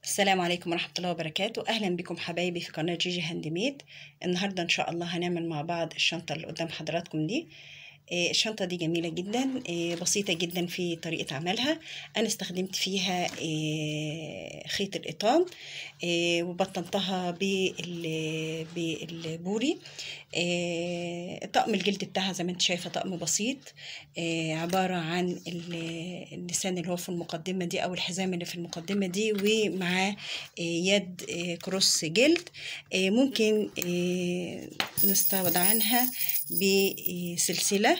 السلام عليكم ورحمة الله وبركاته أهلا بكم حبايبي في قناة جيجي هاند ميد النهاردة إن شاء الله هنعمل مع بعض الشنطة اللي قدام حضراتكم دي آه، الشنطة دي جميلة جدا آه، بسيطة جدا في طريقة عملها أنا استخدمت فيها آه، خيط القطان آه، وبطنتها بال- بالبوري آه، طقم الجلد بتاعها زي ما انت شايفة طقم بسيط آه، عبارة عن ال- اللسان اللي هو في المقدمة دي أو الحزام اللي في المقدمة دي ومعاه آه، يد آه، كروس جلد آه، ممكن آه، نستعوض عنها بسلسلة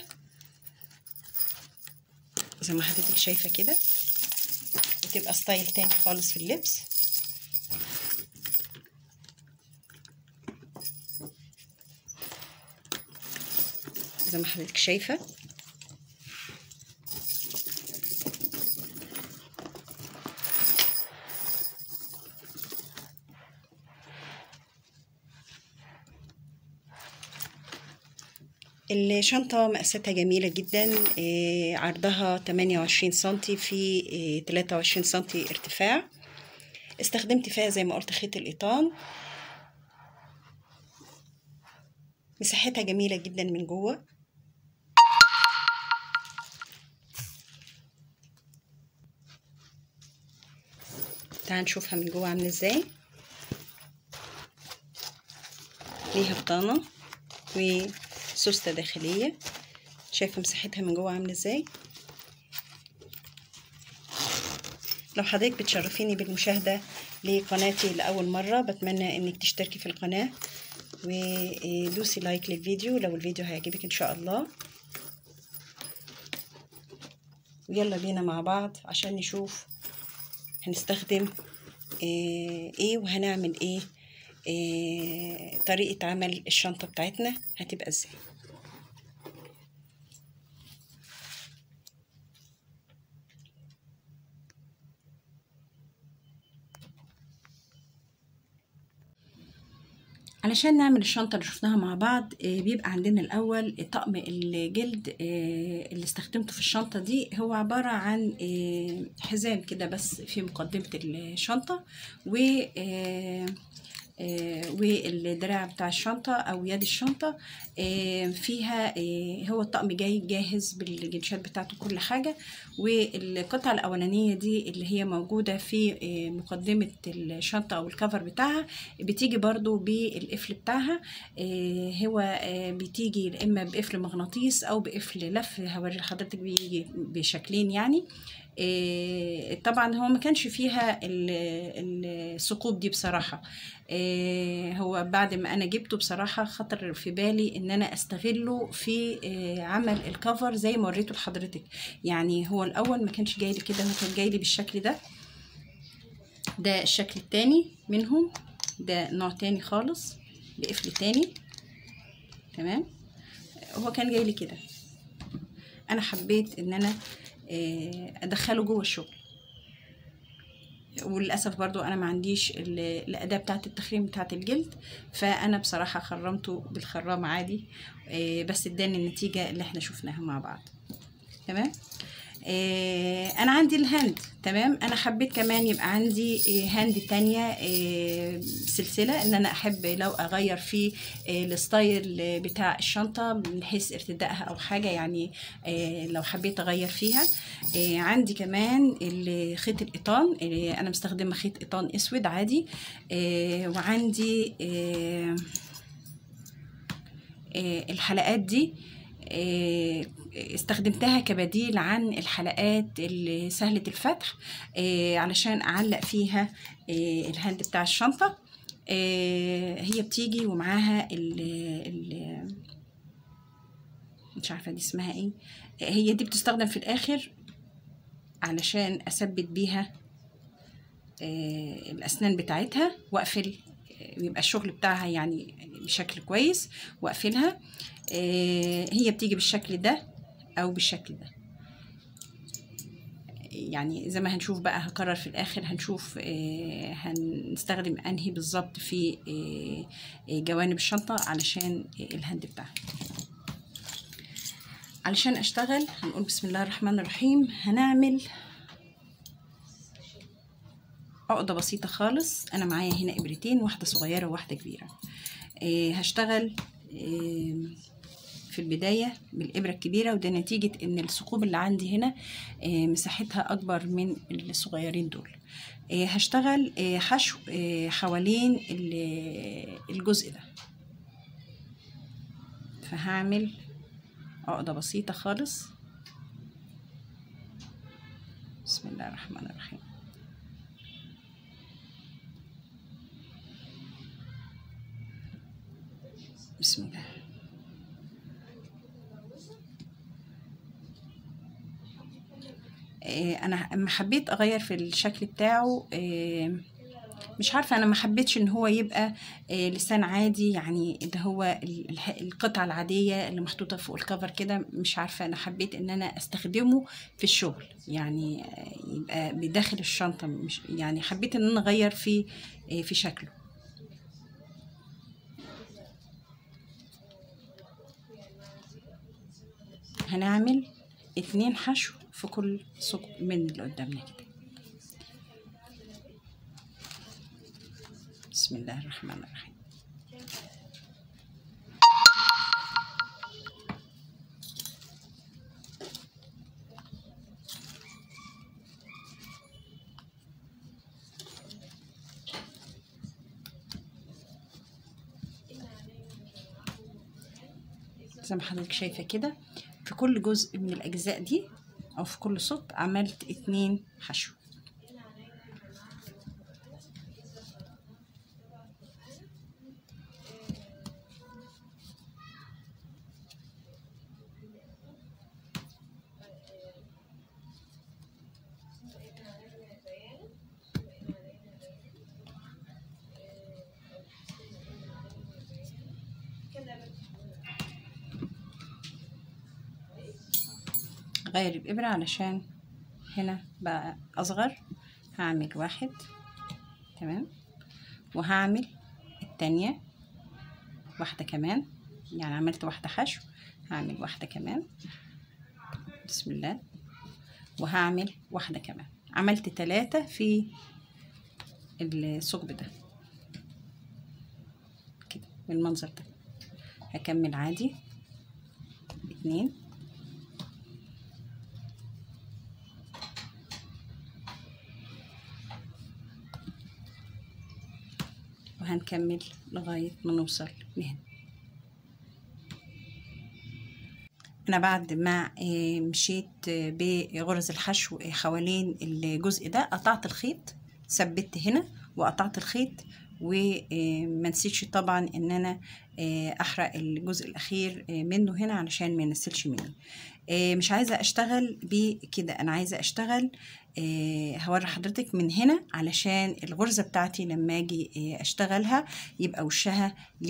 زي ما حضرتك شايفة كده وتبقى ستايل تاني خالص في اللبس زي ما حضرتك شايفة الشنطة مقاساتها جميلة جدا آه، عرضها 28 سنتي في آه، 23 سنتي ارتفاع استخدمت فيها زي ما قلت خيط القطان مساحتها جميلة جدا من جوه تعال نشوفها من جوه عاملة ازاي ليها بطانة وسوستة داخلية شايفة مساحتها من جوه عاملة ازاي لو حضرتك بتشرفيني بالمشاهدة لقناتي لأول مرة بتمنى انك تشتركي في القناة ودوسي لايك للفيديو لو الفيديو هيعجبك ان شاء الله ويلا بينا مع بعض عشان نشوف هنستخدم ايه, إيه وهنعمل ايه, إيه طريقة عمل الشنطة بتاعتنا هتبقى ازاي علشان نعمل الشنطة اللي شفناها مع بعض آه، بيبقى عندنا الأول طقم الجلد آه، اللي استخدمته في الشنطة دي هو عبارة عن آه، حزام كده بس في مقدمة الشنطة و آه، آه، والدراع بتاع الشنطة أو يد الشنطة آه، فيها آه، هو الطقم جاي جاهز بالجنشات بتاعته كل حاجة والقطعة الأولانية دي اللي هي موجودة في آه، مقدمة الشنطة أو الكفر بتاعها بتيجي برضو بالقفل بتاعها آه، هو آه، بتيجي يا إما بقفل مغناطيس أو بقفل لف هوري لحضرتك بيجي بشكلين يعني آه، طبعا هو ما كانش فيها ال- الثقوب دي بصراحة آه، هو بعد ما انا جبته بصراحة خطر في بالي ان انا استغله في آه، عمل الكفر زي ما وريته لحضرتك يعني هو الاول ما كانش جاي لي كده هو كان جاي لي بالشكل ده ده الشكل التاني منهم ده نوع تاني خالص بقفل تاني تمام هو كان جاي لي كده انا حبيت ان انا آه، ادخله جوه الشغل وللاسف برضو انا ما عنديش ال- الاداه بتاعه التخريم بتاعه الجلد فانا بصراحه خرمته بالخرام عادي آه، بس اداني النتيجه اللي احنا شفناها مع بعض تمام آه، انا عندي الهاند تمام انا حبيت كمان يبقى عندي آه، هاند تانية آه، سلسلة ان انا احب لو اغير في آه، الستايل آه، بتاع الشنطة من حيث ارتدائها او حاجة يعني آه، لو حبيت اغير فيها آه، عندي كمان ال- خيط القطان اللي انا مستخدمة خيط قطان اسود عادي آه، وعندي آه، آه، الحلقات دي آه، استخدمتها كبديل عن الحلقات اللي سهلة الفتح آه، علشان أعلق فيها آه، الهاند بتاع الشنطة آه، هي بتيجي ومعاها ال ال مش عارفة دي اسمها ايه آه، هي دي بتستخدم في الآخر علشان أثبت بيها آه، الأسنان بتاعتها وأقفل آه، يبقى الشغل بتاعها يعني بشكل كويس وأقفلها آه، هي بتيجي بالشكل ده أو بالشكل ده يعني زي ما هنشوف بقى هكرر في الآخر هنشوف آه، هنستخدم أنهي بالظبط في آه، آه، جوانب الشنطة علشان آه، الهند بتاعها علشان أشتغل هنقول بسم الله الرحمن الرحيم هنعمل عقدة بسيطة خالص أنا معايا هنا إبرتين واحدة صغيرة وواحدة كبيرة آه هشتغل آه في البداية بالإبرة الكبيرة وده نتيجة إن الثقوب اللي عندي هنا آه مساحتها أكبر من الصغيرين دول آه هشتغل آه حشو آه حوالين الجزء ده فهعمل عقدة بسيطة خالص بسم الله الرحمن الرحيم بسم الله انا اما حبيت اغير في الشكل بتاعه مش عارفه انا ما حبيتش ان هو يبقى لسان عادي يعني اللي هو القطعه العاديه اللي محطوطه فوق الكفر كده مش عارفه انا حبيت ان انا استخدمه في الشغل يعني يبقى بداخل الشنطه مش يعني حبيت ان انا اغير في في شكله هنعمل اتنين حشو في كل ثقب من اللي قدامنا كده بسم الله الرحمن الرحيم زي ما حضرتك شايفة كده في كل جزء من الأجزاء دي أو في كل ثقب عملت اتنين حشو غير الإبرة علشان هنا بقى أصغر هعمل واحد تمام وهعمل التانية واحدة كمان يعني عملت واحدة حشو هعمل واحدة كمان بسم الله وهعمل واحدة كمان عملت تلاتة في الثقب ده كده بالمنظر ده هكمل عادي اتنين وهنكمل لغاية ما نوصل لهنا أنا بعد ما مشيت بغرز الحشو حوالين الجزء ده قطعت الخيط ثبت هنا وقطعت الخيط وما نسيتش طبعا ان انا احرق الجزء الاخير منه هنا علشان ما ينسلش مني مش عايزه اشتغل بكده انا عايزه اشتغل هوري حضرتك من هنا علشان الغرزه بتاعتي لما اجي اشتغلها يبقى وشها ل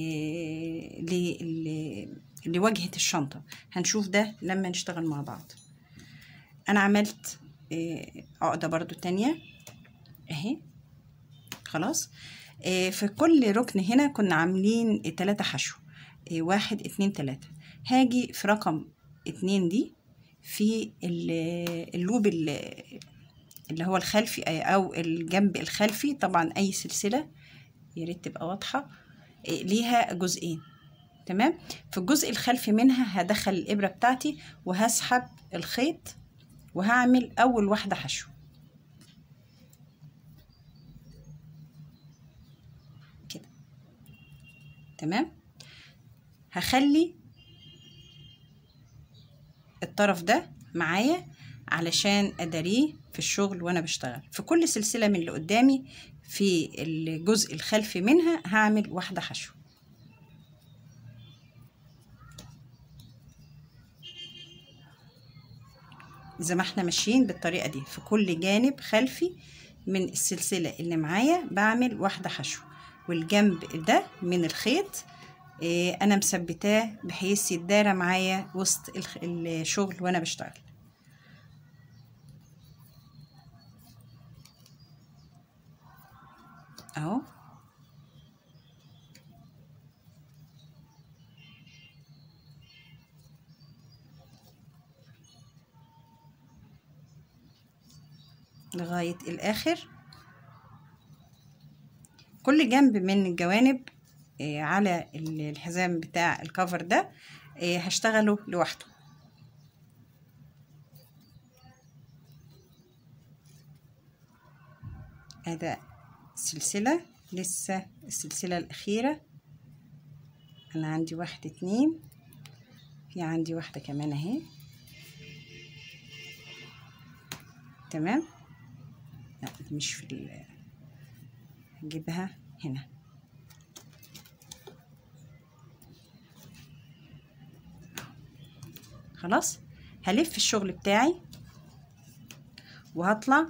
لواجهه الشنطه هنشوف ده لما نشتغل مع بعض انا عملت عقده برضو تانية اهي خلاص في كل ركن هنا كنا عاملين تلاتة حشو واحد اتنين تلاتة هاجي في رقم اتنين دي في اللوب اللي هو الخلفي او الجنب الخلفي طبعا اي سلسله يا ريت تبقى واضحه ليها جزئين تمام في الجزء الخلفي منها هدخل الابره بتاعتي وهسحب الخيط وهعمل اول واحده حشو كده تمام هخلي الطرف ده معايا علشان اداريه في الشغل وانا بشتغل في كل سلسله من اللي قدامي في الجزء الخلفي منها هعمل واحده حشو زي ما احنا ماشيين بالطريقه دي في كل جانب خلفي من السلسله اللي معايا بعمل واحده حشو والجنب ده من الخيط اه انا مثبتاه بحيث يتدارى معايا وسط الشغل وانا بشتغل اهو لغاية الآخر كل جنب من الجوانب آه، على ال- الحزام بتاع الكفر ده آه، هشتغله لوحده ادي سلسلة لسه السلسلة الأخيرة أنا عندي واحدة اتنين في عندي واحدة كمان اهي تمام لا دي مش في ال هجيبها هنا خلاص هلف الشغل بتاعي وهطلع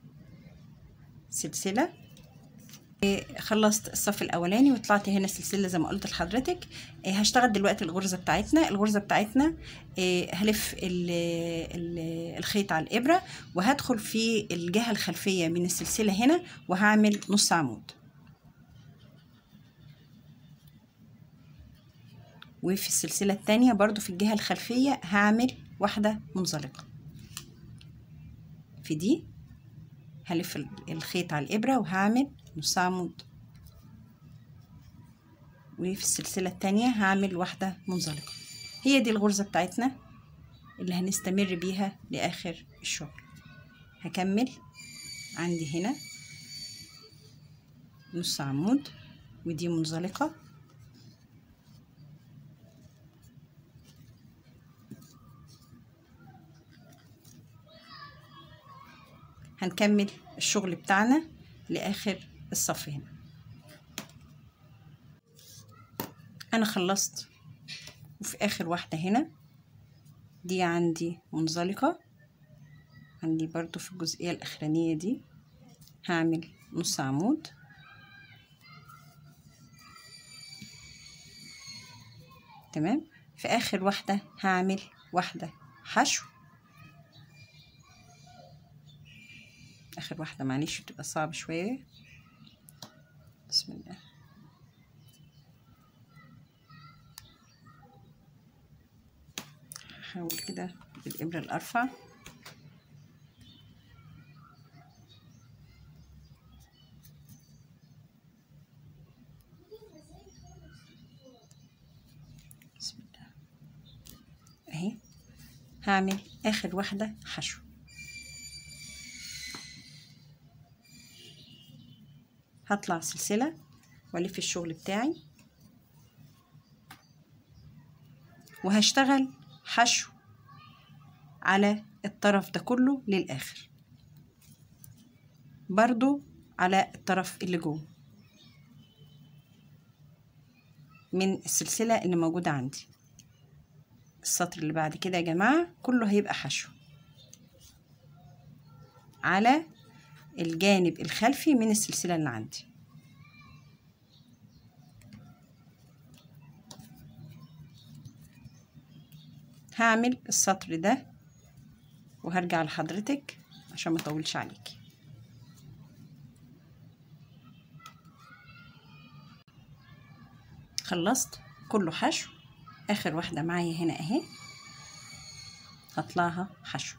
سلسلة إيه، خلصت الصف الاولاني وطلعت هنا سلسله زي ما قلت لحضرتك إيه، هشتغل دلوقتي الغرزه بتاعتنا الغرزه بتاعتنا إيه، هلف ال- ال- الخيط على الابره وهدخل في الجهه الخلفيه من السلسله هنا وهعمل نص عمود وفي السلسله الثانيه برضو في الجهه الخلفيه هعمل واحده منزلقه في دي هلف ال- الخيط على الإبرة وهعمل نص عمود وفي السلسلة التانية هعمل واحدة منزلقة هي دي الغرزة بتاعتنا اللي هنستمر بيها لآخر الشغل هكمل عندي هنا نص عمود ودي منزلقة هنكمل الشغل بتاعنا لآخر الصف هنا أنا خلصت وفي آخر واحدة هنا دي عندي منزلقة عندي برضو في الجزئية الأخرانية دي هعمل نص عمود تمام في آخر واحدة هعمل واحدة حشو اخر واحده معلش بتبقى صعب شويه بسم الله هحاول كده بالابره الارفع بسم الله اهي هعمل اخر واحده حشو هطلع سلسلة والف الشغل بتاعي وهشتغل حشو على الطرف ده كله للآخر برضو على الطرف اللي جوه من السلسلة اللي موجودة عندي السطر اللي بعد كده يا جماعة كله هيبقى حشو على الجانب الخلفي من السلسلة اللي عندي هعمل السطر ده وهرجع لحضرتك عشان ما اطولش عليكي خلصت كله حشو اخر واحدة معايا هنا اهي هطلعها حشو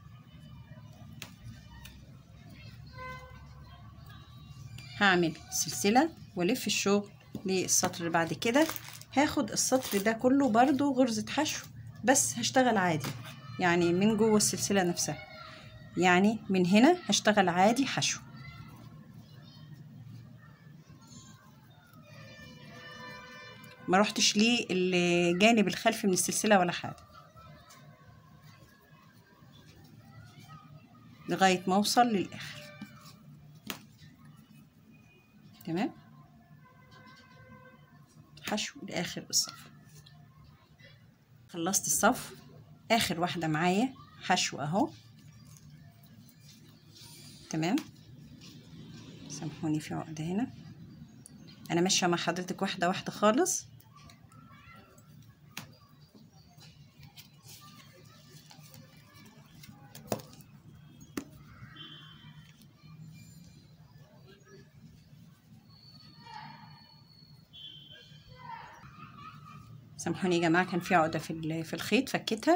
هعمل سلسلة والف الشغل للسطر اللي بعد كده هاخد السطر ده كله برضو غرزة حشو بس هشتغل عادي يعني من جوه السلسلة نفسها يعني من هنا هشتغل عادي حشو ما رحتش ليه الجانب الخلفي من السلسلة ولا حاجة لغاية ما اوصل للآخر تمام حشو لاخر الصف خلصت الصف اخر واحده معايا حشو اهو تمام سامحوني في عقده هنا انا ماشيه مع حضرتك واحده واحده خالص سامحوني يا جماعه كان في عقده في ال- في الخيط فكيتها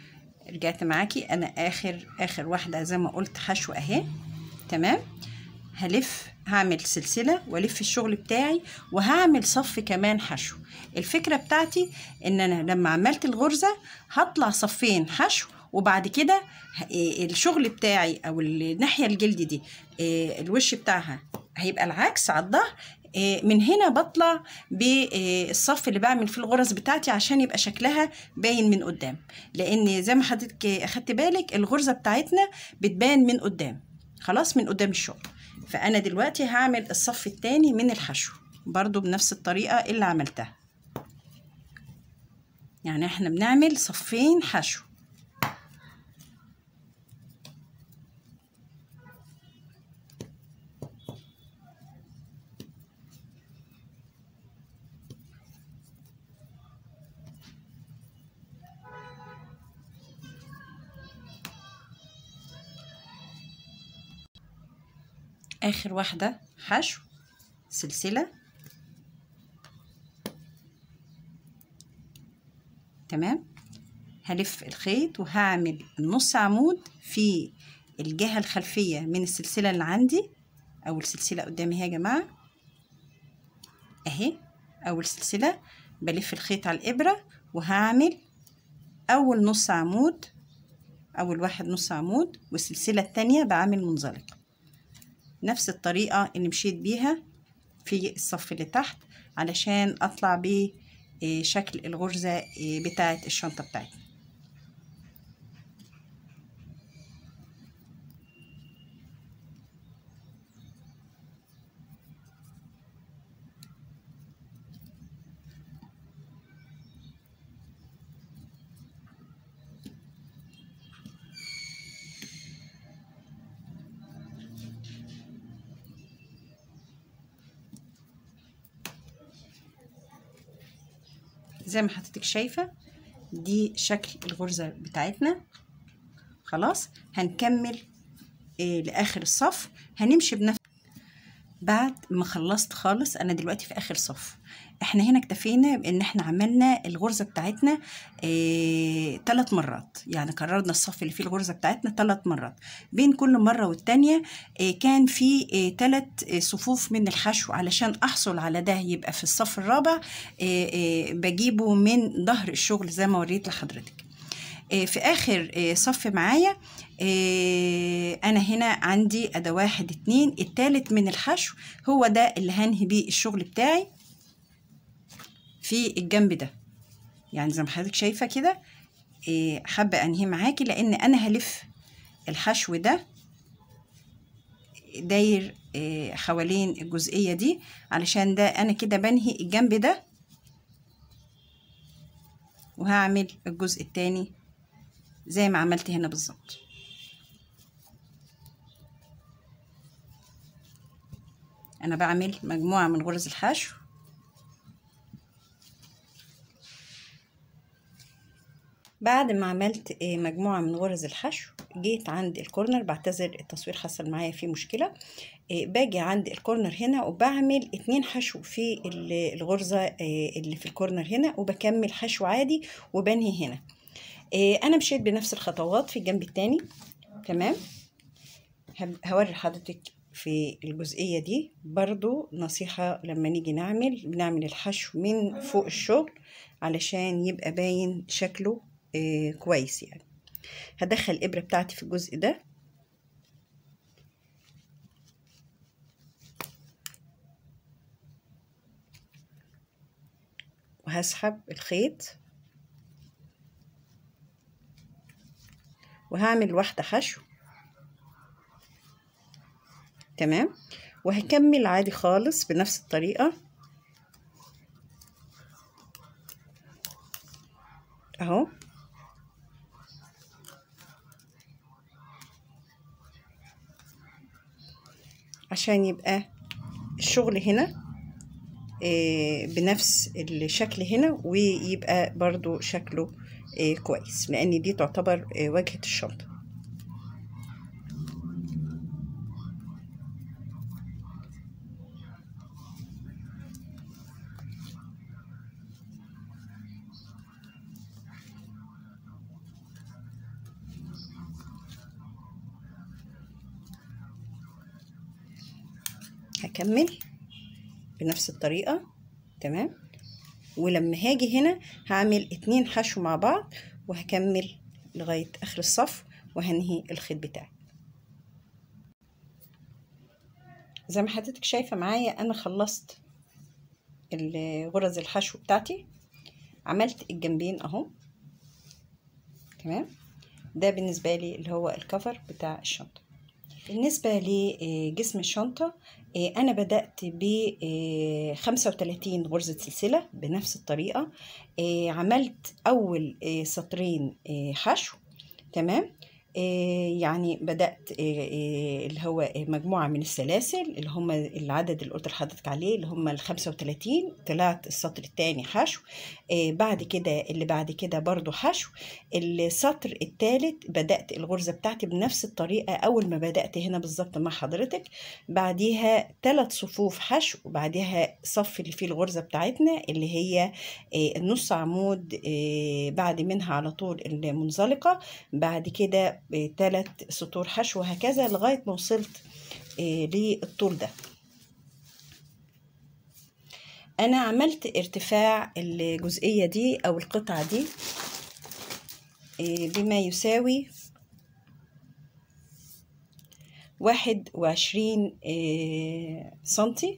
رجعت معاكي انا اخر اخر واحده زي ما قلت حشو اهي تمام هلف هعمل سلسلة والف الشغل بتاعي وهعمل صف كمان حشو الفكرة بتاعتي ان انا لما عملت الغرزة هطلع صفين حشو وبعد كده ه- إيه الشغل بتاعي او الناحية الجلد دي إيه الوش بتاعها هيبقى العكس على الظهر إيه من هنا بطلع بالصف اللي بعمل فيه الغرز بتاعتي عشان يبقى شكلها باين من قدام لان زي ما حضرتك اخدت بالك الغرزة بتاعتنا بتبان من قدام خلاص من قدام الشغل فانا دلوقتي هعمل الصف التاني من الحشو برضو بنفس الطريقة اللي عملتها يعني احنا بنعمل صفين حشو اخر واحدة حشو سلسلة تمام هلف الخيط وهعمل نص عمود في الجهة الخلفية من السلسلة اللي عندي أول سلسلة قدامي اهي يا جماعة أهي أول سلسلة بلف الخيط على الإبرة وهعمل أول نص عمود أول واحد نص عمود والسلسلة التانية بعمل منزلق نفس الطريقة اللي مشيت بيها في الصف اللي تحت علشان أطلع بشكل الغرزة بتاعة الشنطة بتاعتنا زي ما حضرتك شايفة دي شكل الغرزة بتاعتنا خلاص هنكمل إيه لآخر الصف هنمشي بنفس بعد ما خلصت خالص انا دلوقتي في اخر صف احنا هنا اكتفينا بان احنا عملنا الغرزه بتاعتنا اه ثلاث مرات يعني كررنا الصف اللي فيه الغرزه بتاعتنا ثلاث مرات بين كل مره والتانيه اه كان في ثلاث اه صفوف من الحشو علشان احصل على ده يبقى في الصف الرابع اه اه بجيبه من ظهر الشغل زي ما وريت لحضرتك في اخر صف معايا انا هنا عندي اداه واحد اتنين التالت من الحشو هو ده اللي هنهي بيه الشغل بتاعي في الجنب ده يعني زي ما حضرتك شايفه كده حابه انهي معاكي لان انا هلف الحشو ده داير حوالين الجزئيه دي علشان ده انا كده بنهي الجنب ده وهعمل الجزء التاني زي ما عملت هنا بالظبط انا بعمل مجموعه من غرز الحشو بعد ما عملت مجموعه من غرز الحشو جيت عند الكورنر بعتذر التصوير حصل معايا فيه مشكله باجي عند الكورنر هنا وبعمل اتنين حشو في الغرزه اللي في الكورنر هنا وبكمل حشو عادي وبنهي هنا انا مشيت بنفس الخطوات في الجنب التاني تمام هوري لحضرتك في الجزئية دي برضو نصيحة لما نيجي نعمل بنعمل الحشو من فوق الشغل علشان يبقى باين شكله آه كويس يعني هدخل الإبرة بتاعتي في الجزء ده وهسحب الخيط وهعمل واحدة حشو تمام وهكمل عادي خالص بنفس الطريقة اهو عشان يبقى الشغل هنا بنفس الشكل هنا ويبقى برضو شكله كويس لان دي تعتبر واجهة الشنطة هكمل بنفس الطريقة تمام ولما هاجي هنا هعمل اتنين حشو مع بعض وهكمل لغاية اخر الصف وهنهي الخيط بتاعي زي ما حضرتك شايفة معايا انا خلصت غرز الحشو بتاعتي عملت الجنبين اهو تمام ده بالنسبة لي اللي هو الكفر بتاع الشنطة بالنسبة لجسم الشنطة أنا بدأت ب 35 غرزة سلسلة بنفس الطريقة عملت أول سطرين حشو تمام يعني بدأت اللي هو مجموعة من السلاسل اللي هم العدد اللي قلت لحضرتك عليه اللي هم ال 35 طلعت السطر الثاني حشو بعد كده اللي بعد كده برضو حشو السطر الثالث بدأت الغرزة بتاعتي بنفس الطريقة أول ما بدأت هنا بالظبط مع حضرتك بعديها ثلاث صفوف حشو وبعديها صف اللي فيه الغرزة بتاعتنا اللي هي النص عمود بعد منها على طول المنزلقة بعد كده ثلاث سطور حشو وهكذا لغاية ما وصلت للطول ده أنا عملت ارتفاع الجزئية دي أو القطعة دي بما يساوي واحد وعشرين سنتي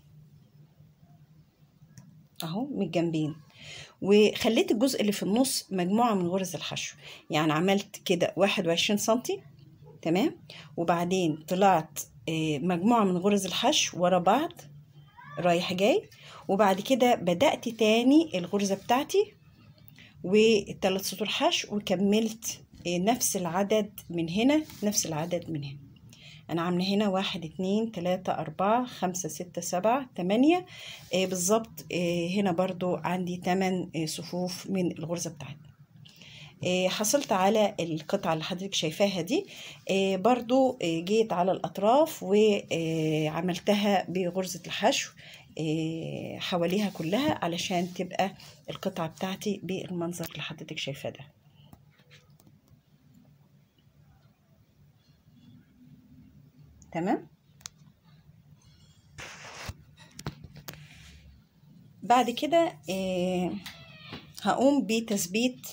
أهو من الجنبين وخليت الجزء اللي في النص مجموعة من غرز الحشو يعني عملت كده واحد وعشرين سنتي تمام وبعدين طلعت مجموعة من غرز الحشو ورا بعض رايح جاي وبعد كده بدأت تاني الغرزة بتاعتي والثلاث سطور حشو وكملت نفس العدد من هنا نفس العدد من هنا انا عامله هنا واحد اتنين تلاتة اربعة خمسة ستة سبعة تمانية آه بالظبط آه هنا برضو عندي تمن آه صفوف من الغرزة بتاعتنا آه حصلت على القطعة اللي حضرتك شايفاها دي آه برضو آه جيت على الأطراف وعملتها بغرزة الحشو آه حواليها كلها علشان تبقى القطعة بتاعتي بالمنظر اللي حضرتك شايفاه ده تمام بعد كده آه هقوم بتثبيت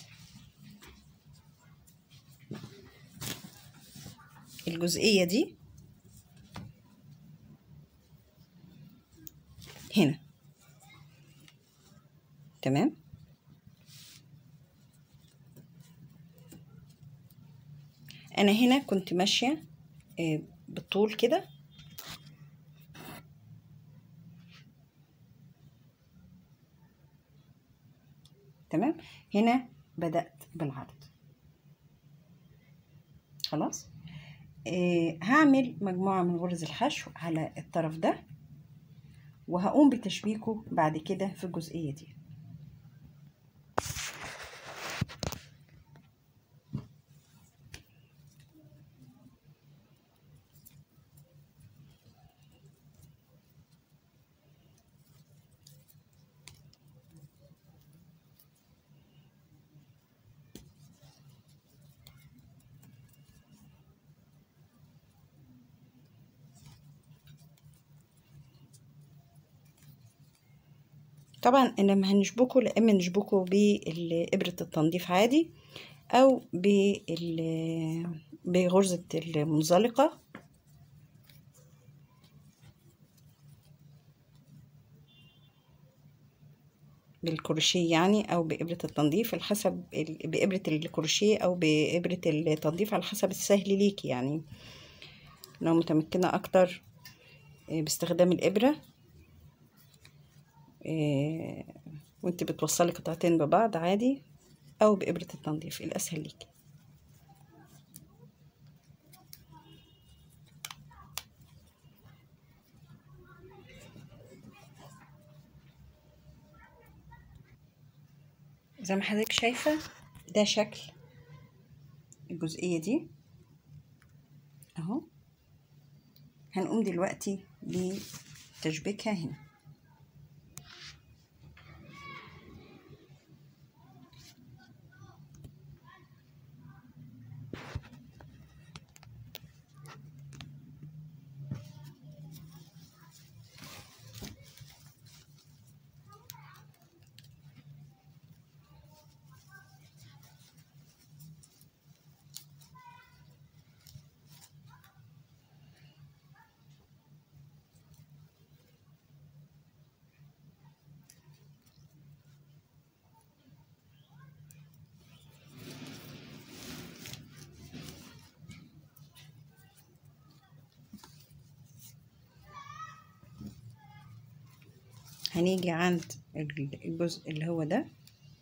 الجزئية دي هنا تمام انا هنا كنت ماشية آه بالطول كده تمام هنا بدأت بالعرض خلاص آه هعمل مجموعة من غرز الحشو على الطرف ده وهقوم بتشبيكه بعد كده في الجزئية دي طبعا لما هنشبكه لا اما نشبكه بإبرة التنظيف عادي او بغرزة المنزلقة بالكروشيه يعني او بإبرة التنظيف على حسب بإبرة الكروشيه او بإبرة التنظيف على حسب السهل ليكي يعني لو متمكنة اكتر باستخدام الإبرة إيه وانت بتوصلي قطعتين ببعض عادي او بإبرة التنظيف الاسهل ليكي زي ما حضرتك شايفة ده شكل الجزئية دي اهو هنقوم دلوقتي بتشبيكها هنا هنيجي عند الجزء اللي هو ده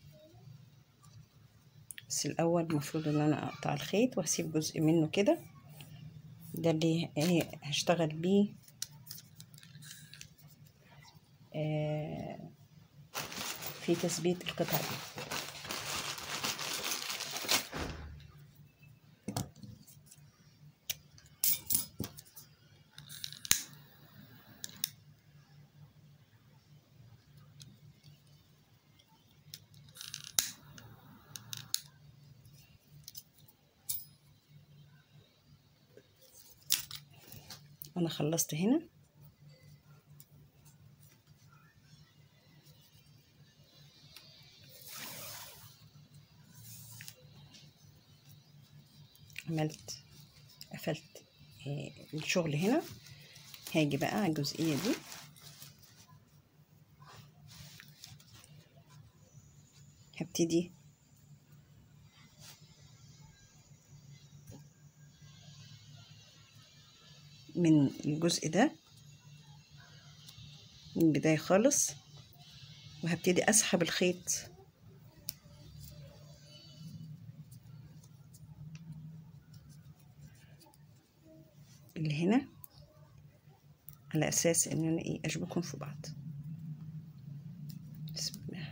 بس الاول المفروض ان انا اقطع الخيط واسيب جزء منه كده ده اللي ايه هشتغل بيه آه في تثبيت القطع دي انا خلصت هنا عملت قفلت آه، الشغل هنا هاجي بقى على الجزئية دي هبتدي من الجزء ده من البداية خالص وهبتدي أسحب الخيط اللي هنا على أساس إن أنا إيه أشبكهم في بعض بسم الله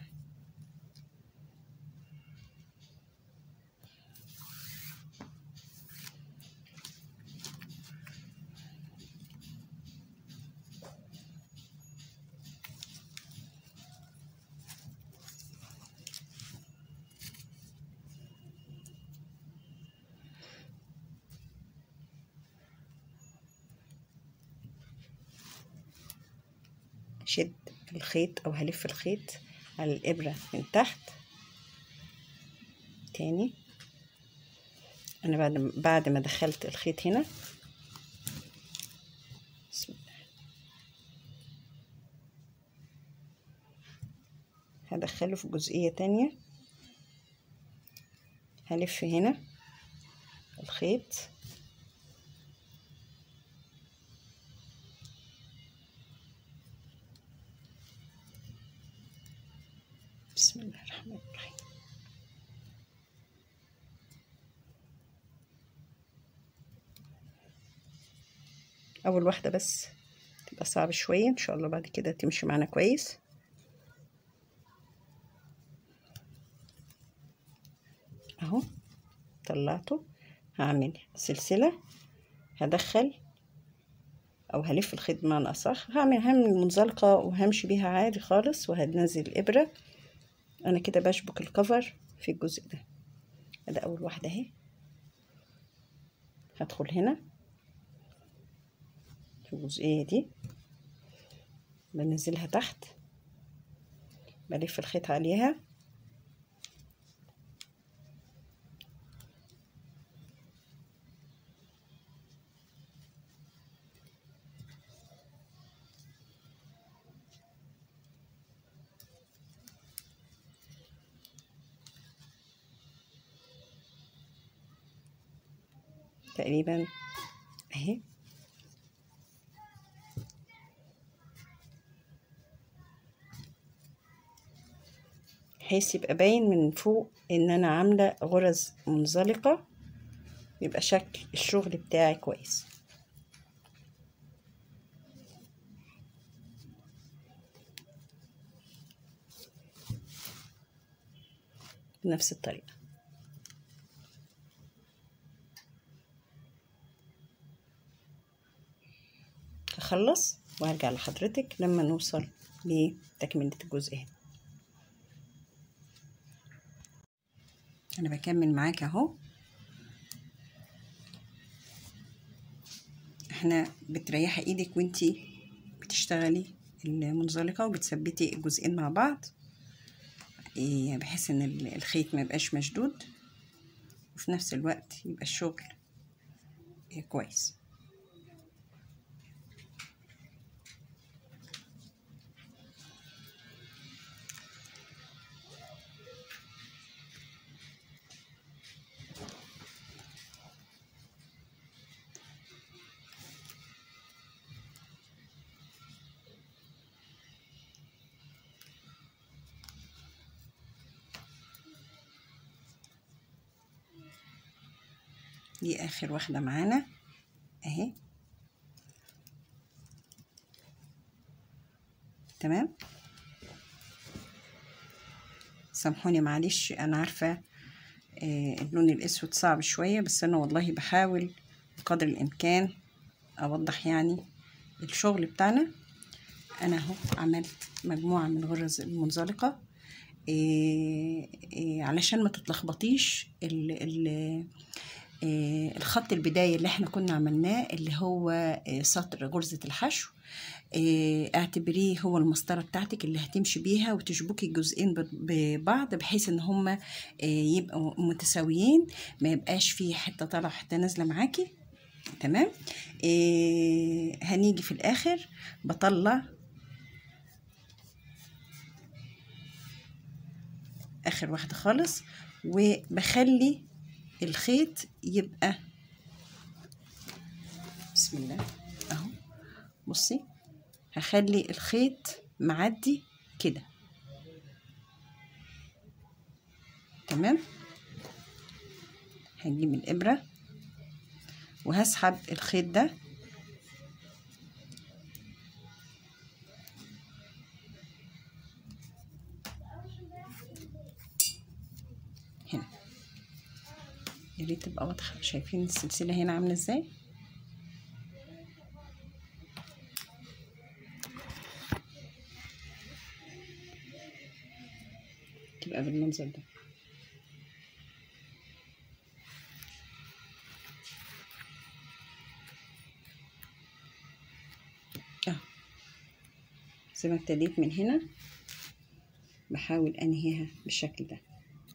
شد الخيط او هلف الخيط على الابره من تحت تاني انا بعد بعد ما دخلت الخيط هنا بسم الله هدخله في جزئيه تانية هلف هنا الخيط بسم الله الرحمن الرحيم اول واحده بس تبقى صعبه شويه ان شاء الله بعد كده تمشي معانا كويس اهو طلعته هعمل سلسله هدخل او هلف الخيط بمعنى اصح هعمل هعمل منزلقه وهمشي بيها عادي خالص وهنزل الابره انا كده بشبك الكفر في الجزء ده ده اول واحده اهي هدخل هنا في الجزئيه دي بنزلها تحت بلف الخيط عليها تقريبا اهي بحيث يبقى باين من فوق ان انا عامله غرز منزلقه يبقى شكل الشغل بتاعي كويس بنفس الطريقه هخلص وهرجع لحضرتك لما نوصل لتكملة الجزء هنا انا بكمل معاك اهو احنا بتريحي ايدك وانتي بتشتغلي المنزلقة وبتثبتي الجزئين مع بعض إيه بحيث ان الخيط ما يبقاش مشدود وفي نفس الوقت يبقى الشغل إيه كويس دي اخر واحدة معانا اهي تمام سامحوني معلش انا عارفة آه اللون الاسود صعب شوية بس انا والله بحاول بقدر الامكان اوضح يعني الشغل بتاعنا انا اهو عملت مجموعة من الغرز المنزلقة إيه إيه علشان ما تتلخبطيش ال ال إيه الخط البداية اللي احنا كنا عملناه اللي هو إيه سطر غرزة الحشو إيه اعتبريه هو المسطرة بتاعتك اللي هتمشي بيها وتشبكي الجزئين ببعض بحيث ان هما إيه يبقوا متساويين ما يبقاش في حتة طالعة حتة نازلة معاكي تمام إيه هنيجي في الاخر بطلع اخر واحدة خالص وبخلي الخيط يبقى بسم الله اهو بصي هخلي الخيط معدي كده تمام هجيب الابرة وهسحب الخيط ده هنا يا ريت تبقى واضحة شايفين السلسلة هنا عاملة ازاي تبقى بالمنظر ده اه زي ما ابتديت من هنا بحاول انهيها بالشكل ده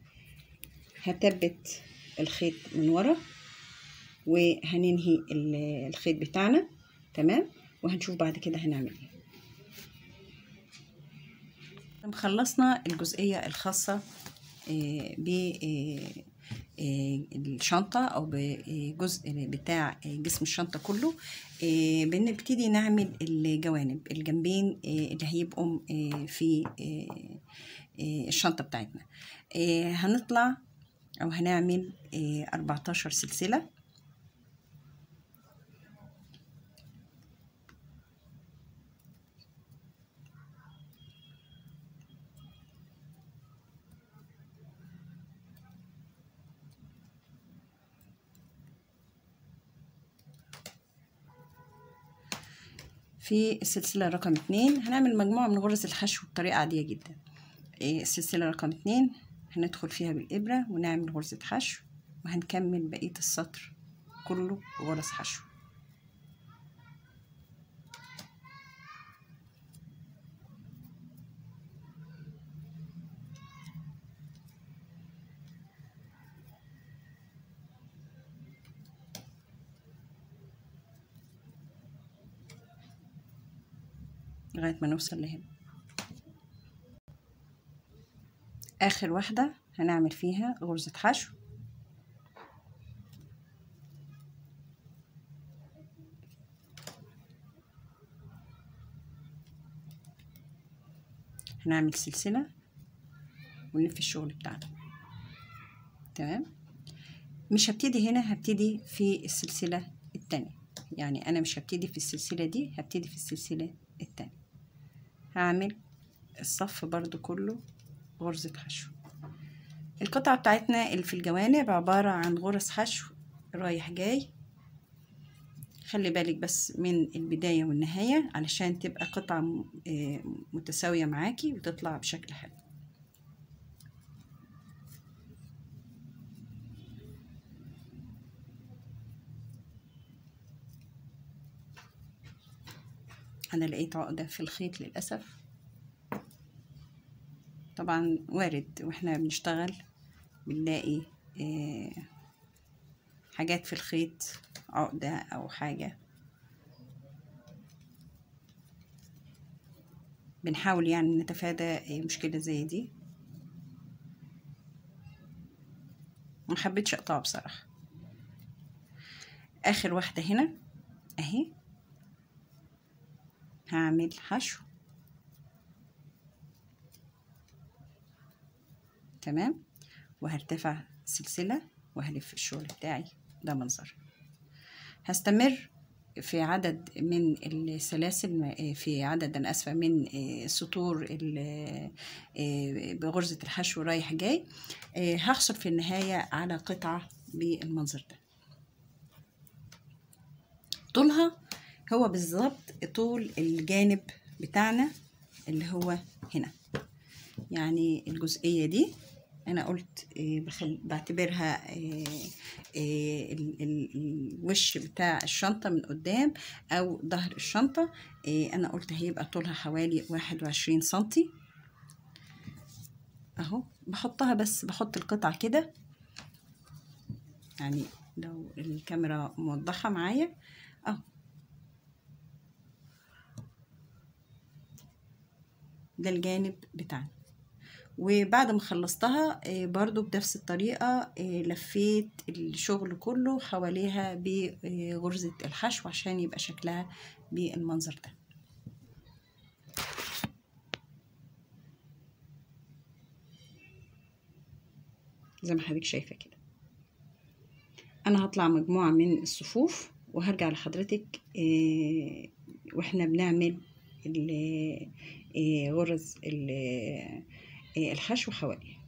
هثبت الخيط من ورا وهننهي الخيط بتاعنا تمام وهنشوف بعد كده هنعمل ايه خلصنا الجزئية الخاصة بالشنطة أو بجزء بتاع جسم الشنطة كله بنبتدي نعمل الجوانب الجنبين اللي هيبقوا في الشنطة بتاعتنا هنطلع أو هنعمل أربعتاشر سلسلة في السلسلة رقم اتنين هنعمل مجموعة من غرز الحشو بطريقة عادية جدا السلسلة رقم اتنين هندخل فيها بالإبرة ونعمل غرزة حشو وهنكمل بقية السطر كله غرز حشو لغاية ما نوصل لهنا آخر واحدة هنعمل فيها غرزة حشو هنعمل سلسلة ونلف الشغل بتاعنا تمام مش هبتدي هنا هبتدي في السلسلة التانية يعني أنا مش هبتدي في السلسلة دي هبتدي في السلسلة التانية هعمل الصف برضو كله غرزة حشو القطعة بتاعتنا اللي في الجوانب عبارة عن غرز حشو رايح جاي خلي بالك بس من البداية والنهاية علشان تبقى قطعة متساوية معاكي وتطلع بشكل حلو أنا لقيت عقدة في الخيط للأسف طبعا وارد واحنا بنشتغل بنلاقي آه حاجات في الخيط عقدة أو حاجة بنحاول يعني نتفادى مشكلة زي دي محبتش أقطعه بصراحة آخر واحدة هنا أهي هعمل حشو تمام وهرتفع سلسلة وهلف الشغل بتاعي ده منظر هستمر في عدد من السلاسل في عدد أنا آسفة من سطور بغرزة الحشو رايح جاي هحصل في النهاية على قطعة بالمنظر ده طولها هو بالظبط طول الجانب بتاعنا اللي هو هنا يعني الجزئية دي أنا قلت بخل... بعتبرها الوش بتاع الشنطة من قدام أو ظهر الشنطة أنا قلت هيبقى طولها حوالي واحد وعشرين سنتي أهو بحطها بس بحط القطعة كده يعني لو الكاميرا موضحة معايا أهو ده الجانب بتاعنا وبعد ما خلصتها برضو بنفس الطريقة لفيت الشغل كله حواليها بغرزة الحشو عشان يبقى شكلها بالمنظر ده زي ما حضرتك شايفة كده أنا هطلع مجموعة من الصفوف وهرجع لحضرتك واحنا بنعمل غرز الحشو حواليها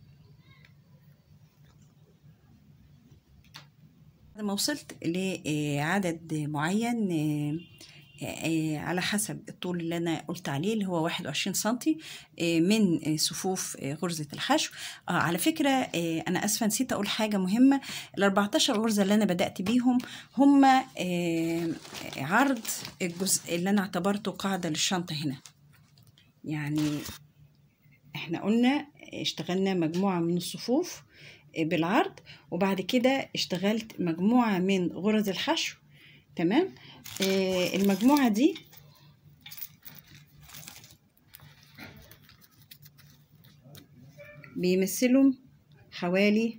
لما وصلت لعدد معين على حسب الطول اللي انا قلت عليه اللي هو 21 سنتي من صفوف غرزة الحشو على فكرة انا اسفة نسيت اقول حاجة مهمة ال 14 غرزة اللي انا بدأت بيهم هم عرض الجزء اللي انا اعتبرته قاعدة للشنطة هنا يعني احنا قلنا اشتغلنا مجموعة من الصفوف بالعرض وبعد كده اشتغلت مجموعة من غرز الحشو تمام اه المجموعة دي بيمثلوا حوالي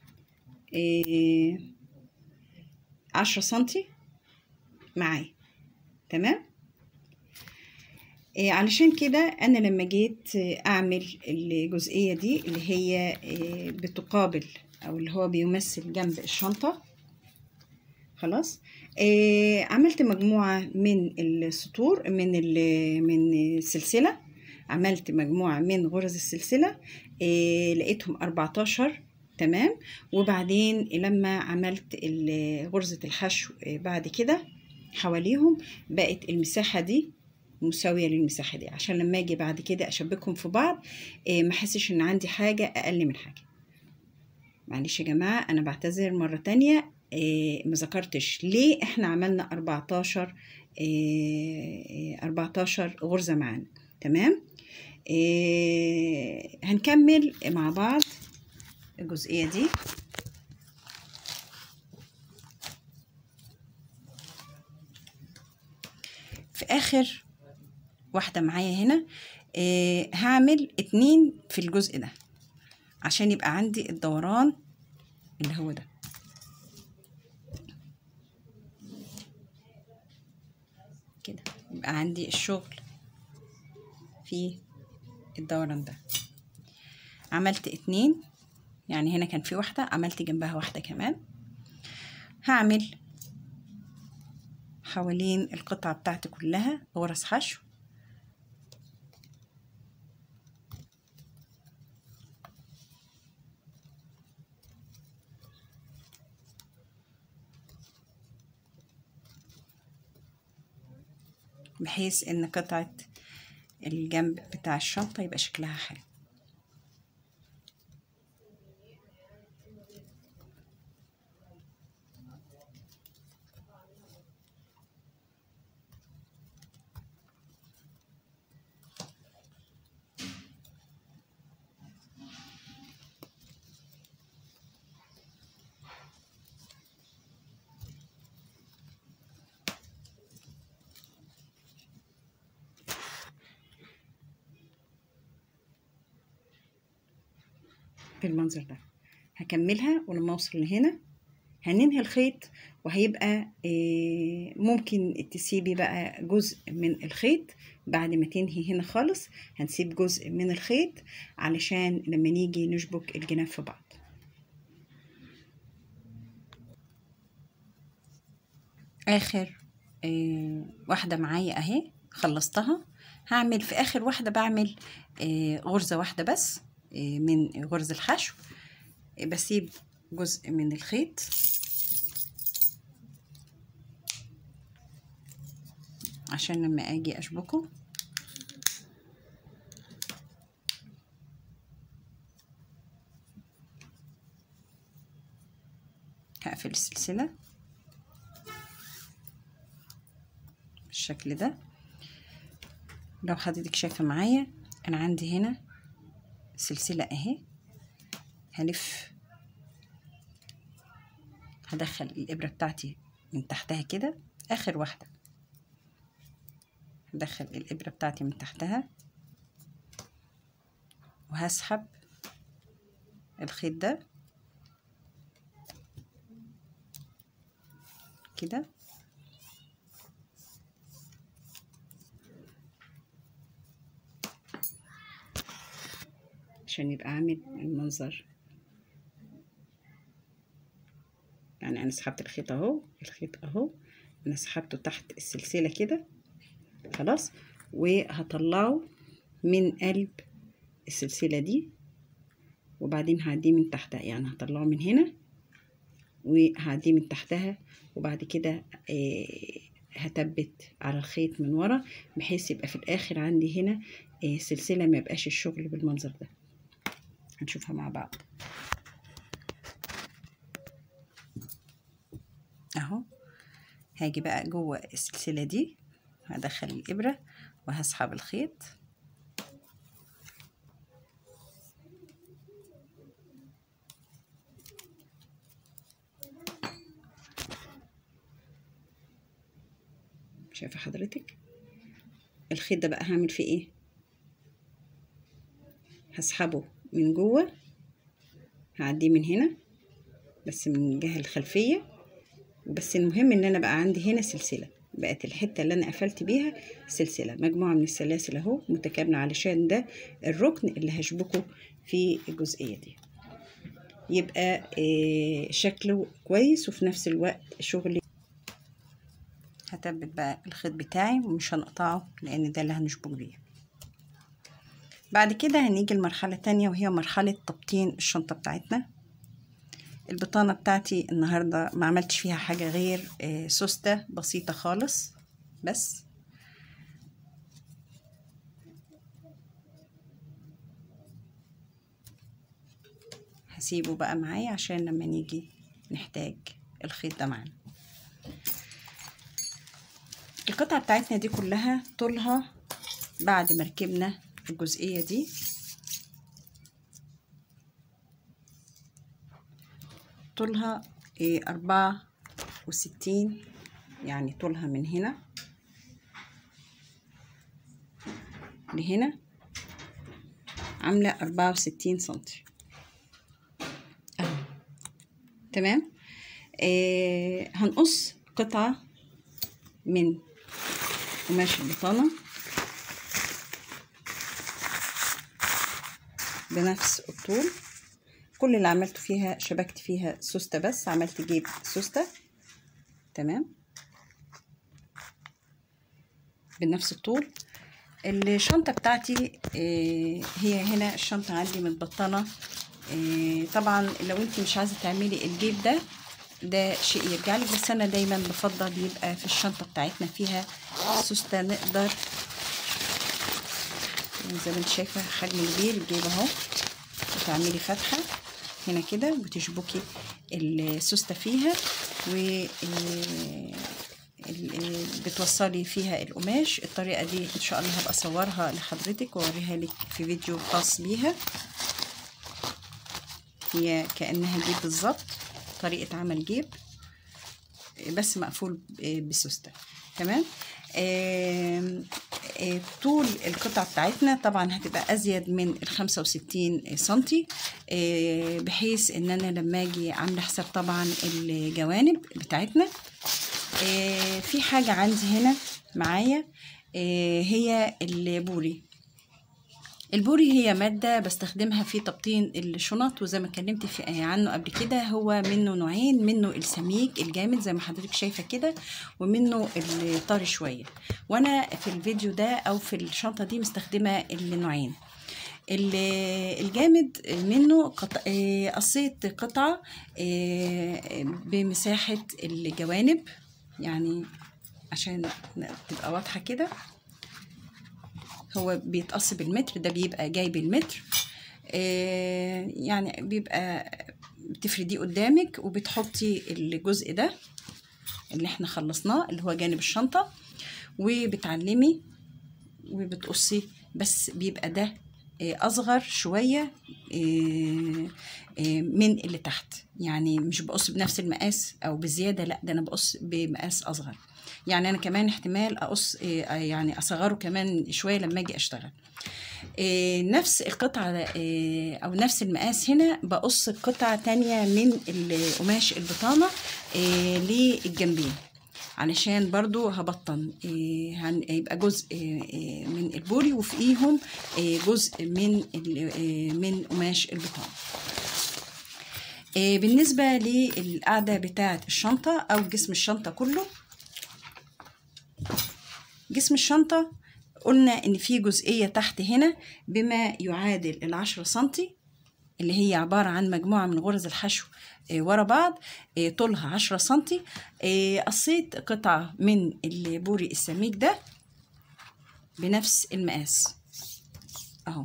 اه عشرة سنتي معايا تمام اه علشان كده انا لما جيت اعمل الجزئية دي اللي هي بتقابل او اللي هو بيمثل جنب الشنطة خلاص آه عملت مجموعة من السطور من من السلسلة عملت مجموعة من غرز السلسلة آه لقيتهم 14 تمام وبعدين لما عملت غرزة الحشو آه بعد كده حواليهم بقت المساحة دي مساوية للمساحة دي عشان لما اجي بعد كده اشبكهم في بعض ما احسش ان عندي حاجة اقل من حاجة معلش يا جماعة انا بعتذر مرة تانية إيه ما ذكرتش ليه احنا عملنا 14 إيه 14 غرزة معانا تمام إيه هنكمل مع بعض الجزئية دي في اخر واحدة معايا هنا إيه هعمل اتنين في الجزء ده عشان يبقى عندي الدوران اللي هو ده كده يبقى عندي الشغل في الدوران ده عملت اتنين يعني هنا كان في واحدة عملت جنبها واحدة كمان هعمل حوالين القطعة بتاعتي كلها غرز حشو بحيث ان قطعة الجنب بتاع الشنطة يبقى شكلها حلو بالمنظر ده هكملها ولما اوصل لهنا هننهي الخيط وهيبقى ممكن تسيبي بقى جزء من الخيط بعد ما تنهي هنا خالص هنسيب جزء من الخيط علشان لما نيجي نشبك الجناب في بعض اخر آه واحده معايا اهي خلصتها هعمل في اخر واحده بعمل آه غرزه واحده بس آه من غرز الحشو آه بسيب جزء من الخيط عشان لما اجي اشبكه هقفل السلسلة بالشكل ده لو حضرتك شايفة معايا انا عندي هنا سلسلة اهي هلف هدخل الابرة بتاعتي من تحتها كده اخر واحدة هدخل الابرة بتاعتي من تحتها وهسحب الخيط ده كده عشان يبقى عامل المنظر يعني انا سحبت الخيط اهو الخيط اهو انا سحبته تحت السلسلة كده خلاص وهطلعه من قلب السلسلة دي وبعدين هعديه من تحتها يعني هطلعه من هنا وهعديه من تحتها وبعد كده آه هثبت على الخيط من ورا بحيث يبقى في الاخر عندي هنا آه سلسلة ما يبقاش الشغل بالمنظر ده هنشوفها مع بعض اهو هاجي بقى جوه السلسلة دي هدخل الإبرة وهسحب الخيط شايفة حضرتك الخيط ده بقى هعمل فيه ايه هسحبه من جوه هعديه من هنا بس من الجهة الخلفية بس المهم ان انا بقى عندي هنا سلسلة بقت الحتة اللي انا قفلت بيها سلسلة مجموعة من السلاسل اهو متكاملة علشان ده الركن اللي هشبكه في الجزئية دي يبقى آه شكله كويس وفي نفس الوقت شغلي هثبت بقى الخيط بتاعي ومش هنقطعه لان ده اللي هنشبك بيه بعد كده هنيجي لمرحلة تانية وهي مرحلة تبطين الشنطة بتاعتنا البطانة بتاعتي النهاردة ما عملتش فيها حاجة غير سوستة بسيطة خالص بس هسيبه بقى معايا عشان لما نيجي نحتاج الخيط ده معانا القطعة بتاعتنا دي كلها طولها بعد ما ركبنا الجزئية دي طولها إيه أربعة وستين يعني طولها من هنا لهنا عاملة أربعة وستين سنتي أهو تمام إيه هنقص قطعة من قماش البطانة بنفس الطول كل اللي عملته فيها شبكت فيها سوستة بس عملت جيب سوستة تمام بنفس الطول الشنطة بتاعتي آه هي هنا الشنطة عندي متبطنة آه طبعا لو انت مش عايزة تعملي الجيب ده ده شيء يرجع لك بس انا دايما بفضل يبقى في الشنطة بتاعتنا فيها سوستة نقدر زي ما انت شايفة حجم كبير الجيب اهو وتعملي فتحة هنا كده وتشبكي السوستة فيها و بتوصلي فيها القماش الطريقة دي ان شاء الله هبقى اصورها لحضرتك واوريها لك في فيديو خاص بيها هي كأنها جيب بالظبط طريقة عمل جيب بس مقفول بسوستة تمام آه آه طول القطعة بتاعتنا طبعا هتبقى أزيد من الخمسة وستين سنتي آه بحيث إن أنا لما أجي عاملة حساب طبعا الجوانب بتاعتنا في حاجة عندي هنا معايا هي البوري البوري هي مادة بستخدمها في تبطين الشنط وزي ما اتكلمت في عنه قبل كده هو منه نوعين منه السميك الجامد زي ما حضرتك شايفة كده ومنه الطري شوية وانا في الفيديو ده او في الشنطة دي مستخدمة النوعين ال- الجامد منه قط... آه، قصيت قطعة آه، بمساحة الجوانب يعني عشان تبقى واضحة كده هو بيتقص بالمتر ده بيبقى جاي بالمتر آه، يعني بيبقى بتفرديه قدامك وبتحطي الجزء ده اللي احنا خلصناه اللي هو جانب الشنطة وبتعلمي وبتقصي بس بيبقى ده آه، أصغر شوية آه، آه، من اللي تحت يعني مش بقص بنفس المقاس أو بزيادة لأ ده أنا بقص بمقاس أصغر يعني أنا كمان احتمال أقص آه، يعني أصغره كمان شوية لما أجي أشتغل آه، نفس القطعة آه، أو نفس المقاس هنا بقص قطعة تانية من القماش البطانة آه، للجنبين علشان برضو هبطن آه، هن- هيبقى جزء آه، آه، من البوري وفوقيهم آه، جزء من ال- آه، من قماش البطانة آه، بالنسبة للقاعدة بتاعة الشنطة أو جسم الشنطة كله جسم الشنطة قلنا إن في جزئية تحت هنا بما يعادل العشرة سنتي اللي هي عبارة عن مجموعة من غرز الحشو آه، ورا بعض آه، طولها عشرة سنتي آه، قصيت قطعة من البوري السميك ده بنفس المقاس اهو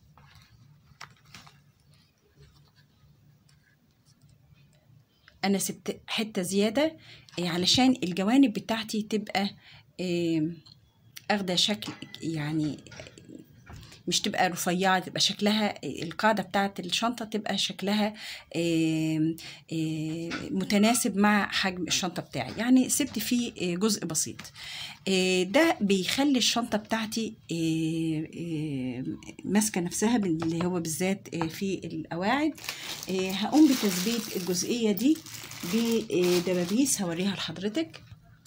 انا سبت حتة زيادة آه، علشان الجوانب بتاعتي تبقى آه، اخده شكل يعني مش تبقى رفيعة تبقى شكلها القاعدة بتاعت الشنطة تبقى شكلها آم، آم، متناسب مع حجم الشنطة بتاعي يعني سبت فيه آه، جزء بسيط آه، ده بيخلي الشنطة بتاعتي آه، آه، ماسكة نفسها بال- اللي هو بالذات آه، في القواعد آه، هقوم بتثبيت الجزئية دي بدبابيس هوريها لحضرتك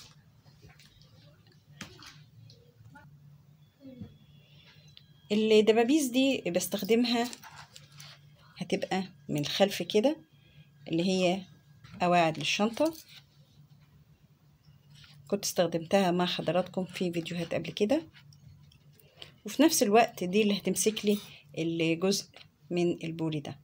الدبابيس دي بستخدمها هتبقى من الخلف كده اللي هي قواعد للشنطة كنت استخدمتها مع حضراتكم في فيديوهات قبل كده وفي نفس الوقت دي اللي هتمسك لي الجزء من البوري ده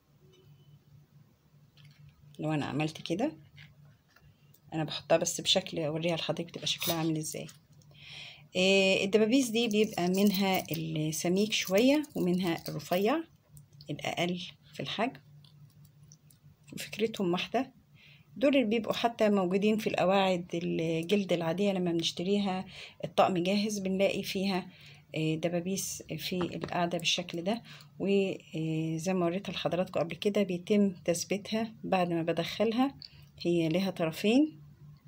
لو انا عملت كده انا بحطها بس بشكل اوريها لحضرتك تبقى شكلها عامل ازاي آه، الدبابيس دي بيبقى منها السميك شوية ومنها الرفيع الأقل في الحجم وفكرتهم واحدة دول اللي بيبقوا حتى موجودين في القواعد الجلد العادية لما بنشتريها الطقم جاهز بنلاقي فيها آه، دبابيس في القاعدة بالشكل ده وزي ما وريتها لحضراتكم قبل كده بيتم تثبيتها بعد ما بدخلها هي لها طرفين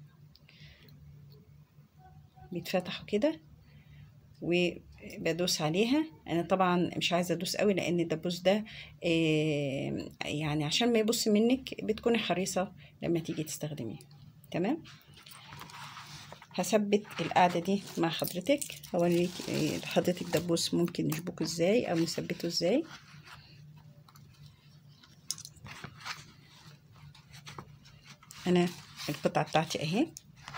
بيتفتحوا كده وبدوس عليها انا طبعا مش عايزه ادوس قوي لان الدبوس ده آه، يعني عشان ما يبص منك بتكوني حريصه لما تيجي تستخدميه تمام هثبت القاعده دي مع حضرتك هوريك آه، حضرتك دبوس ممكن نشبكه ازاي او نثبته ازاي انا القطعه بتاعتي اهي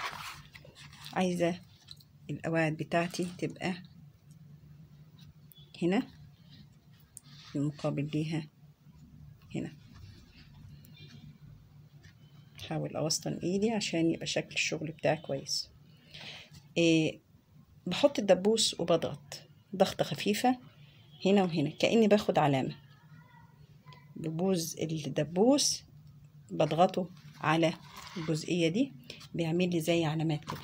عايزه القواعد بتاعتي تبقى هنا المقابل ليها هنا حاول اوسطن ايدي عشان يبقى شكل الشغل بتاعي كويس إيه بحط الدبوس وبضغط ضغطة خفيفة هنا وهنا كأني باخد علامة ببوز الدبوس بضغطه على الجزئية دي بيعمل لي زي علامات كده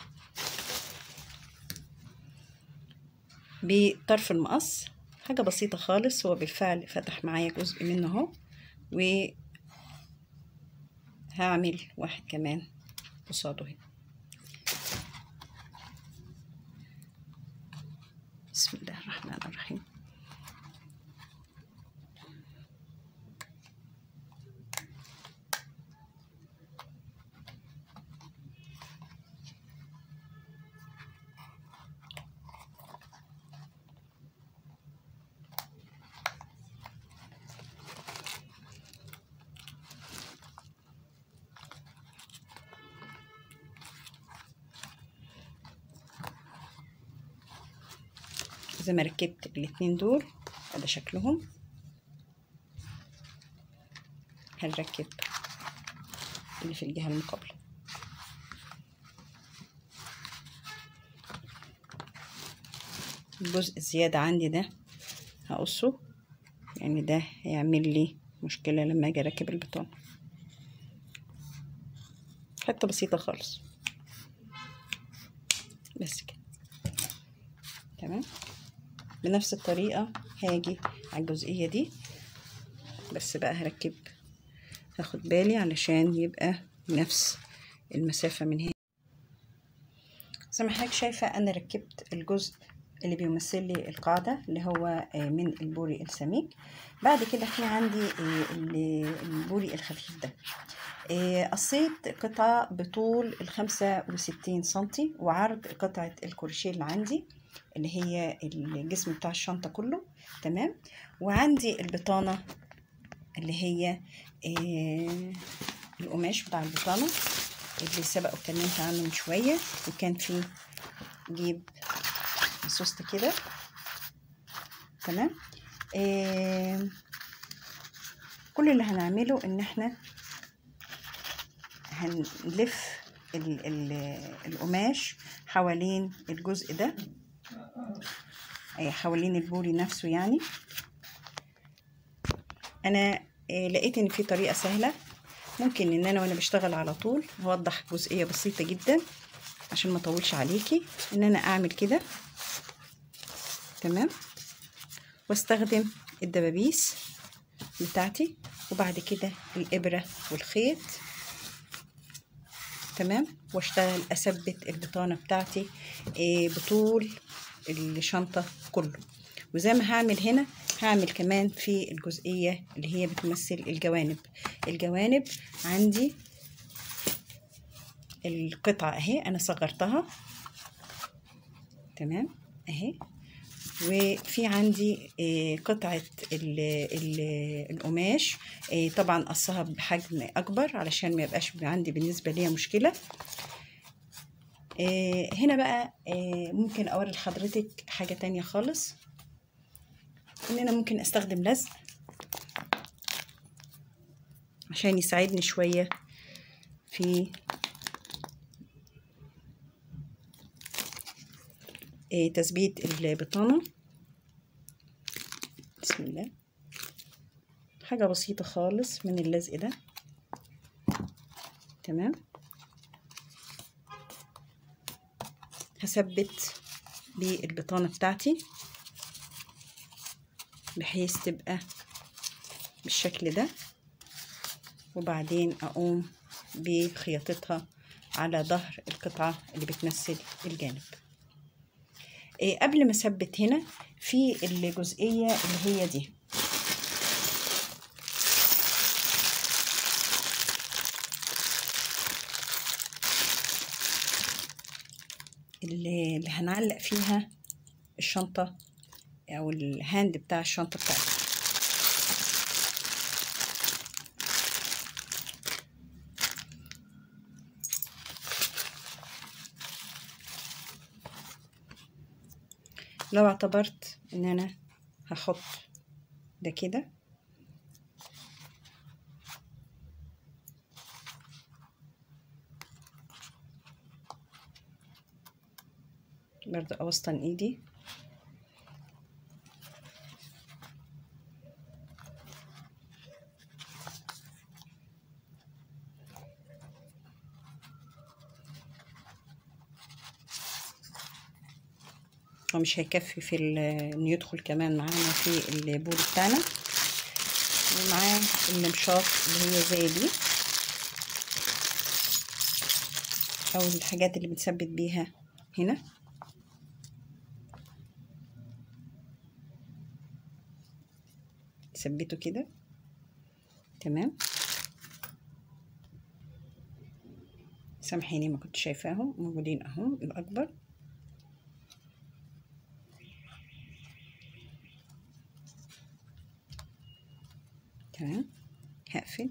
بطرف المقص حاجة بسيطة خالص هو بالفعل فتح معايا جزء منه اهو وهعمل واحد كمان قصاده هنا بسم الله الرحمن الرحيم زي ما ركبت الاتنين دول ادي شكلهم هنركب اللي في الجهة المقابلة الجزء الزيادة عندي ده هقصه يعني ده هيعمل لي مشكلة لما اجي اركب البطانة حتة بسيطة خالص بس كده تمام بنفس الطريقة هاجي على الجزئية دي بس بقى هركب هاخد بالي علشان يبقى نفس المسافة من هنا زي ما حضرتك شايفة أنا ركبت الجزء اللي بيمثل لي القاعدة اللي هو من البوري السميك بعد كده في عندي البوري الخفيف ده قصيت قطعة بطول الخمسة وستين سنتي وعرض قطعة الكروشيه اللي عندي اللي هي الجسم بتاع الشنطة كله تمام وعندي البطانة اللي هي القماش بتاع البطانة اللي سبق واتكلمت عنه من شوية وكان فيه جيب سوست كده تمام آه كل اللي هنعمله ان احنا هنلف ال ال القماش حوالين الجزء ده آه حوالين البوري نفسه يعني انا آه لقيت ان في طريقه سهله ممكن ان انا وانا بشتغل على طول اوضح جزئيه بسيطه جدا عشان ما اطولش عليكي ان انا اعمل كده تمام واستخدم الدبابيس بتاعتي وبعد كده الابره والخيط تمام واشتغل اثبت البطانه بتاعتي بطول الشنطه كله وزي ما هعمل هنا هعمل كمان في الجزئيه اللي هي بتمثل الجوانب الجوانب عندي القطعه اهي انا صغرتها تمام اهي وفي عندي قطعة ال ال القماش طبعا قصها بحجم أكبر علشان ما يبقاش عندي بالنسبة ليا مشكلة هنا بقى ممكن أوري لحضرتك حاجة تانية خالص إن أنا ممكن أستخدم لزق عشان يساعدني شوية في تثبيت البطانة بسم الله حاجة بسيطة خالص من اللزق ده تمام هثبت بالبطانة بتاعتي بحيث تبقى بالشكل ده وبعدين أقوم بخياطتها على ظهر القطعة اللي بتمثل الجانب إيه قبل ما اثبت هنا في الجزئيه اللي هي دي اللي, اللي هنعلق فيها الشنطه او الهاند بتاع الشنطه بتاعتي لو اعتبرت ان انا هحط ده كده برضه اوسطن ايدي هو مش هيكفي في انه يدخل كمان معانا في البول بتاعنا ومعاه الممشاط اللي هي زي دي او الحاجات اللي بنثبت بيها هنا ثبته كده تمام سامحيني ما كنت شايفاهم موجودين اهو الاكبر تمام هقفل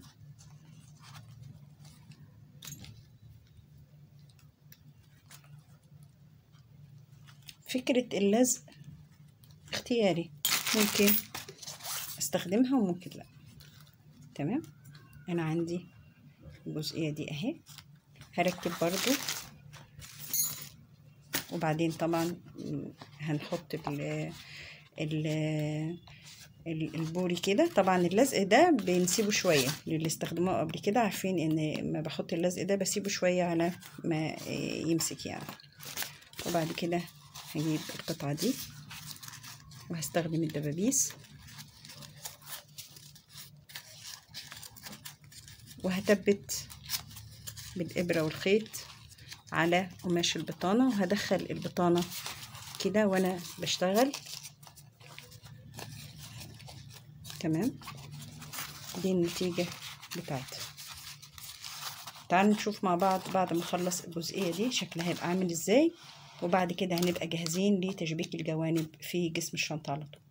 فكرة اللزق اختياري ممكن استخدمها وممكن لا تمام انا عندي الجزئية دي اهي هركب برضو وبعدين طبعا هنحط ال ال ال- البوري كده طبعا اللزق ده بنسيبه شوية اللي استخدموه قبل كده عارفين ان ما بحط اللزق ده بسيبه شوية على ما يمسك يعني وبعد كده هجيب القطعة دي وهستخدم الدبابيس وهثبت بالإبرة والخيط على قماش البطانة وهدخل البطانة كده وأنا بشتغل تمام دي النتيجة بتاعتها تعالوا نشوف مع بعض بعد ما اخلص الجزئية دي شكلها هيبقى عامل ازاي وبعد كده هنبقى جاهزين لتشبيك الجوانب في جسم الشنطة على طول